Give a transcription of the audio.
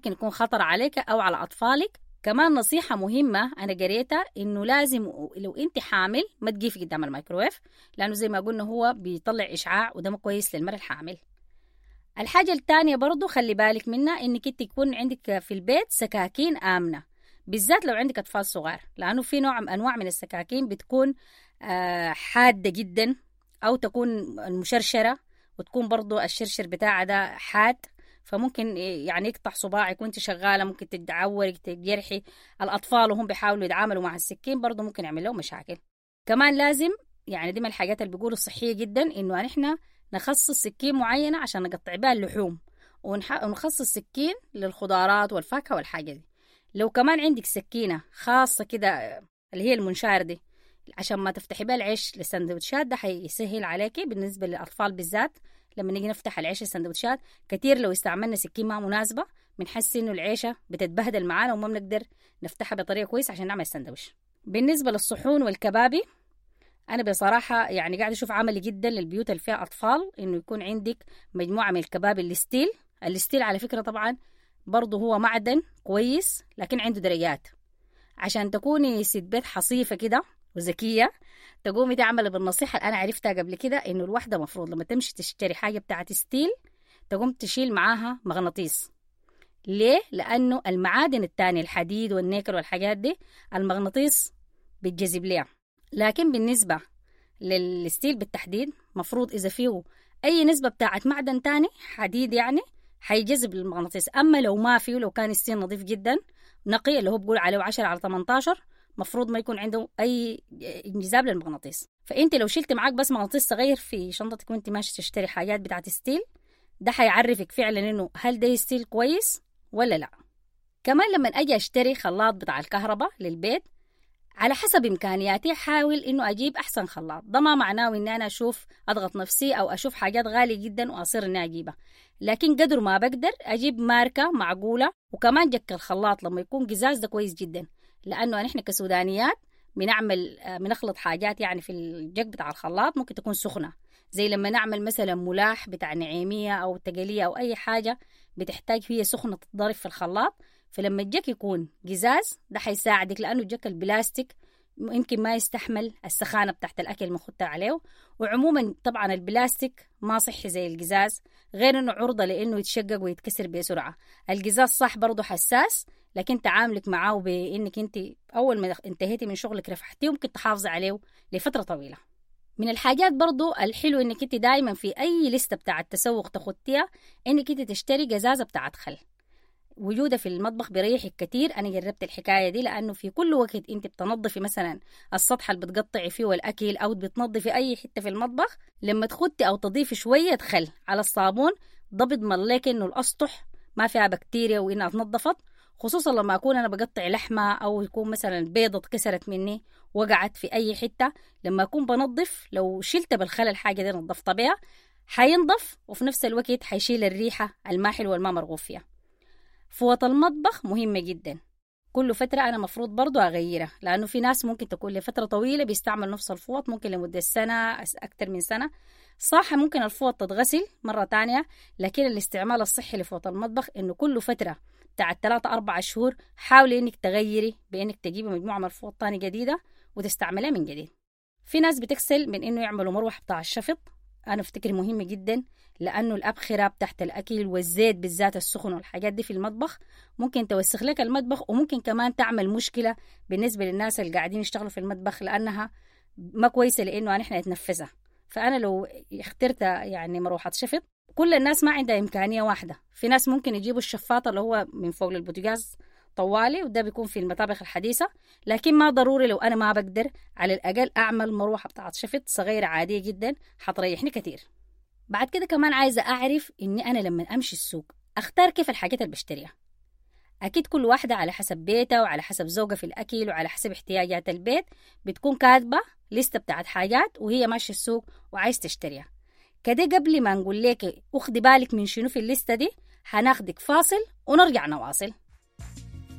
ممكن يكون خطر عليك أو على أطفالك كمان نصيحة مهمة أنا قريتها إنه لازم لو أنت حامل ما تقيفي قدام الميكروويف لأنه زي ما قلنا هو بيطلع إشعاع وده ما كويس للمرأة الحامل الحاجة الثانية برضو خلي بالك منها إنك أنت يكون عندك في البيت سكاكين آمنة بالذات لو عندك أطفال صغار لأنه في نوع أنواع من السكاكين بتكون آه، حادة جدا أو تكون مشرشرة وتكون برضو الشرشر بتاعها ده حاد فممكن يعني يقطع صباعك وانت شغاله ممكن تتعورك تجرحي الاطفال وهم بيحاولوا يتعاملوا مع السكين برضه ممكن يعمل لهم مشاكل كمان لازم يعني دي من الحاجات اللي بيقولوا الصحيه جدا انه نحن نخصص سكين معينه عشان نقطع بها اللحوم ونخصص سكين للخضارات والفاكهه والحاجه دي لو كمان عندك سكينه خاصه كده اللي هي المنشار دي عشان ما تفتحي بها العيش للسندوتشات ده حيسهل عليكي بالنسبه للاطفال بالذات لما نيجي نفتح العيش السندوتشات كتير لو استعملنا سكين ما مناسبة بنحس إنه العيشة بتتبهدل معانا وما بنقدر نفتحها بطريقة كويسة عشان نعمل السندوتش بالنسبة للصحون والكبابي أنا بصراحة يعني قاعد أشوف عملي جدا للبيوت اللي فيها أطفال إنه يكون عندك مجموعة من الكباب الستيل الستيل على فكرة طبعا برضه هو معدن كويس لكن عنده درجات عشان تكوني ست بيت حصيفة كده وذكية تقومي تعملي بالنصيحة اللي أنا عرفتها قبل كده إنه الواحدة مفروض لما تمشي تشتري حاجة بتاعت ستيل تقوم تشيل معاها مغناطيس ليه؟ لأنه المعادن التانية الحديد والنيكل والحاجات دي المغناطيس بيتجذب ليها لكن بالنسبة للستيل بالتحديد مفروض إذا فيه أي نسبة بتاعت معدن تاني حديد يعني حيجذب المغناطيس أما لو ما فيه لو كان ستيل نظيف جدا نقي اللي هو بقول عليه 10 على 18 مفروض ما يكون عنده اي انجذاب للمغناطيس فانت لو شلت معاك بس مغناطيس صغير في شنطتك وانت ماشي تشتري حاجات بتاعت ستيل ده حيعرفك فعلا انه هل ده ستيل كويس ولا لا كمان لما اجي اشتري خلاط بتاع الكهرباء للبيت على حسب امكانياتي احاول انه اجيب احسن خلاط ده ما معناه اني انا اشوف اضغط نفسي او اشوف حاجات غاليه جدا واصير اني اجيبها لكن قدر ما بقدر اجيب ماركه معقوله وكمان جك الخلاط لما يكون قزاز ده كويس جدا لانه نحن كسودانيات بنعمل بنخلط حاجات يعني في الجق بتاع الخلاط ممكن تكون سخنه زي لما نعمل مثلا ملاح بتاع نعيميه او تقليه او اي حاجه بتحتاج هي سخنه تتضرب في الخلاط فلما الجك يكون قزاز ده حيساعدك لانه الجك البلاستيك يمكن ما يستحمل السخانه بتاعت الاكل المخطة عليه وعموما طبعا البلاستيك ما صحي زي القزاز غير انه عرضه لانه يتشقق ويتكسر بسرعه القزاز صح برضه حساس لكن تعاملك معاه بانك انت اول ما انتهيتي من شغلك رفحتيه ممكن تحافظي عليه لفتره طويله من الحاجات برضو الحلو انك انت دايما في اي لستة بتاعة تسوق تخطيها انك انت تشتري قزازة بتاعة خل وجودها في المطبخ بيريحك كتير انا جربت الحكايه دي لانه في كل وقت انت بتنظفي مثلا السطح اللي بتقطعي فيه الاكل او بتنظفي اي حته في المطبخ لما تخطي او تضيفي شويه خل على الصابون ده بيضمن لك انه الاسطح ما فيها بكتيريا وانها اتنظفت خصوصا لما اكون انا بقطع لحمه او يكون مثلا بيضه اتكسرت مني وقعت في اي حته لما اكون بنظف لو شلت بالخل الحاجه دي نظفتها بيها حينضف وفي نفس الوقت حيشيل الريحه الماحل والما مرغوب فيها فوط المطبخ مهمه جدا كل فترة أنا مفروض برضو أغيرها لأنه في ناس ممكن تكون لفترة طويلة بيستعمل نفس الفوط ممكن لمدة سنة أكثر من سنة صح ممكن الفوط تتغسل مرة تانية لكن الاستعمال الصحي لفوط المطبخ إنه كل فترة بتاعت ثلاثة أربعة شهور حاولي إنك تغيري بإنك تجيبي مجموعة من الفوط تاني جديدة وتستعمليها من جديد في ناس بتكسل من إنه يعملوا مروحة بتاع الشفط أنا أفتكر مهم جدا لأنه الأبخرة بتاعت الأكل والزيت بالذات السخن والحاجات دي في المطبخ ممكن توسخ لك المطبخ وممكن كمان تعمل مشكلة بالنسبة للناس اللي قاعدين يشتغلوا في المطبخ لأنها ما كويسة لأنه نحن نتنفسها فأنا لو اخترت يعني مروحة شفط كل الناس ما عندها إمكانية واحدة في ناس ممكن يجيبوا الشفاطة اللي هو من فوق البوتاجاز طوالي وده بيكون في المطابخ الحديثة لكن ما ضروري لو أنا ما بقدر على الأقل أعمل مروحة بتاعت شفط صغيرة عادية جدا حتريحني كتير بعد كده كمان عايزة أعرف إني أنا لما أمشي السوق أختار كيف الحاجات اللي بشتريها أكيد كل واحدة على حسب بيتها وعلى حسب ذوقها في الأكل وعلى حسب احتياجات البيت بتكون كاتبة لستة بتاعت حاجات وهي ماشية السوق وعايز تشتريها كده قبل ما نقول لك أخدي بالك من شنو في الليستة دي هناخدك فاصل ونرجع نواصل